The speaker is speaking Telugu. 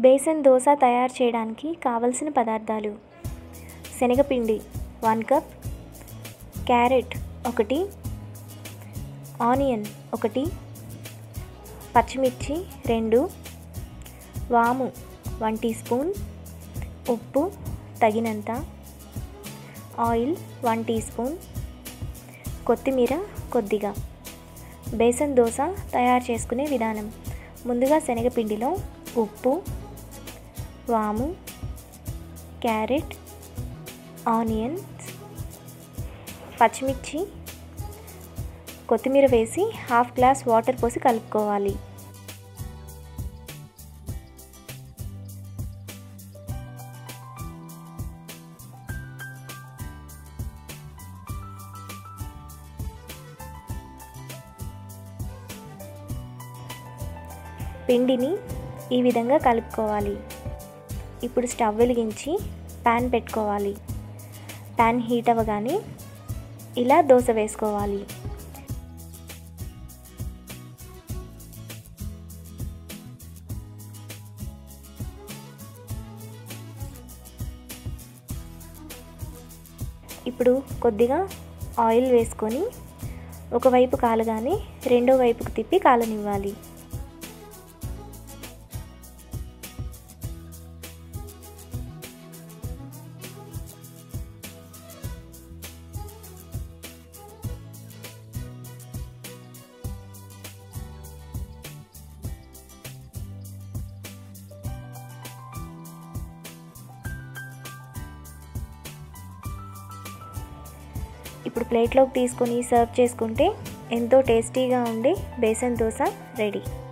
బేసన్ దోశ తయారు చేయడానికి కావలసిన పదార్థాలు శనగపిండి వన్ కప్ క్యారెట్ ఒకటి ఆనియన్ ఒకటి పచ్చిమిర్చి రెండు వాము వన్ టీ స్పూన్ ఉప్పు తగినంత ఆయిల్ వన్ టీ స్పూన్ కొత్తిమీర కొద్దిగా బేసన్ దోశ తయారు చేసుకునే విధానం ముందుగా శనగపిండిలో ఉప్పు వాము క్యారెట్ ఆనియన్స్ పచ్చిమిర్చి కొత్తిమీర వేసి హాఫ్ గ్లాస్ వాటర్ పోసి కలుపుకోవాలి పిండిని ఈ విధంగా కలుపుకోవాలి ఇప్పుడు స్టవ్ వెలిగించి ప్యాన్ పెట్టుకోవాలి ప్యాన్ హీట్ అవ్వగానే ఇలా దోశ వేసుకోవాలి ఇప్పుడు కొద్దిగా ఆయిల్ వేసుకొని ఒకవైపు కాలగానే రెండో వైపుకు తిప్పి కాలనివ్వాలి ఇప్పుడు ప్లేట్లోకి తీసుకొని సర్వ్ చేసుకుంటే ఎంతో టేస్టీగా ఉండే బేసన్ దోశ రెడీ